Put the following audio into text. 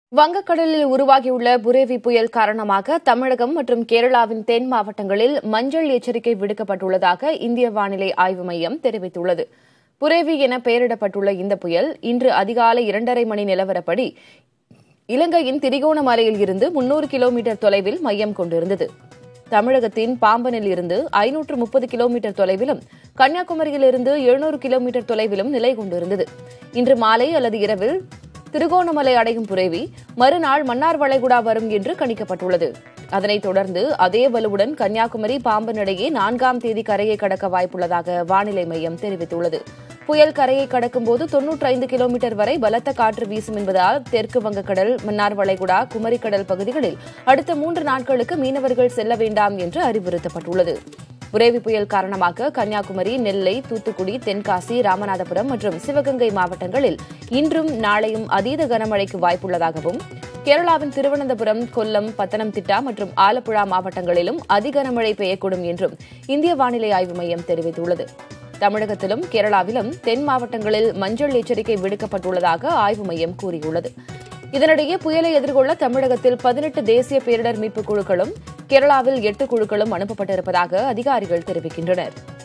வங்கக்கடலில் உருவாகியுள்ள புரேவி புயல் காரணமாக தமிழகம் மற்றும் கேரளாவின் தென் மாவட்டங்களில் மஞ்சள் எச்சரிக்கை விடுக்கப்பட்டுள்ளதாக இந்திய வானிலை ஆய்வு மையம் தெரிவித்துள்ளது புரேவி என பெயரிடப்பட்டுள்ள இந்த புயல் இன்று அதிகாலை இரண்டரை மணி நிலவரப்படி இலங்கையின் திரிகோணமலையில் இருந்து முன்னூறு கிலோமீட்டர் தொலைவில் மையம் கொண்டிருந்தது தமிழகத்தின் பாம்பனில் இருந்து ஐநூற்று முப்பது கிலோமீட்டர் தொலைவிலும் கன்னியாகுமரியிலிருந்து எழுநூறு கிலோமீட்டர் தொலைவிலும் நிலை கொண்டிருந்தது இன்று மாலை அல்லது இரவில் திருகோணமலை அடையும் புரேவி மறுநாள் மன்னார் வளைகுடா வரும் என்று கணிக்கப்பட்டுள்ளது அதனைத் தொடர்ந்து அதே வலுவுடன் கன்னியாகுமரி பாம்பன் இடையே நான்காம் தேதி கரையை கடக்க வாய்ப்புள்ளதாக வானிலை மையம் தெரிவித்துள்ளது புயல் கரையை கடக்கும்போது தொன்னூற்றி ஐந்து கிலோமீட்டர் வரை பலத்த காற்று வீசும் என்பதால் தெற்கு வங்கக்கடல் மன்னார் வளைகுடா குமரிக்கடல் பகுதிகளில் அடுத்த மூன்று நாட்களுக்கு மீனவர்கள் செல்ல வேண்டாம் என்று அறிவுறுத்தப்பட்டுள்ளது புரேவி புயல் காரணமாக கன்னியாகுமரி நெல்லை தூத்துக்குடி தென்காசி ராமநாதபுரம் மற்றும் சிவகங்கை மாவட்டங்களில் இன்றும் நாளையும் அதீத கனமழைக்கு வாய்ப்புள்ளதாகவும் கேரளாவின் திருவனந்தபுரம் கொல்லம் பத்தனம்திட்டா மற்றும் ஆலப்புழா மாவட்டங்களிலும் அதிகனமழை பெய்யக்கூடும் என்றும் இந்திய வானிலை ஆய்வு மையம் தெரிவித்துள்ளது தமிழகத்திலும் கேரளாவிலும் தென் மாவட்டங்களில் மஞ்சள் எச்சரிக்கை விடுக்கப்பட்டுள்ளதாக ஆய்வு மையம் கூறியுள்ளது இதனிடையே புயலை எதிர்கொள்ள தமிழகத்தில் பதினெட்டு தேசிய பேரிடர் மீட்புக் குழுக்களும் கேரளாவில் எட்டு குழுக்களும் அனுப்பப்பட்டிருப்பதாக அதிகாரிகள் தெரிவிக்கின்றனர்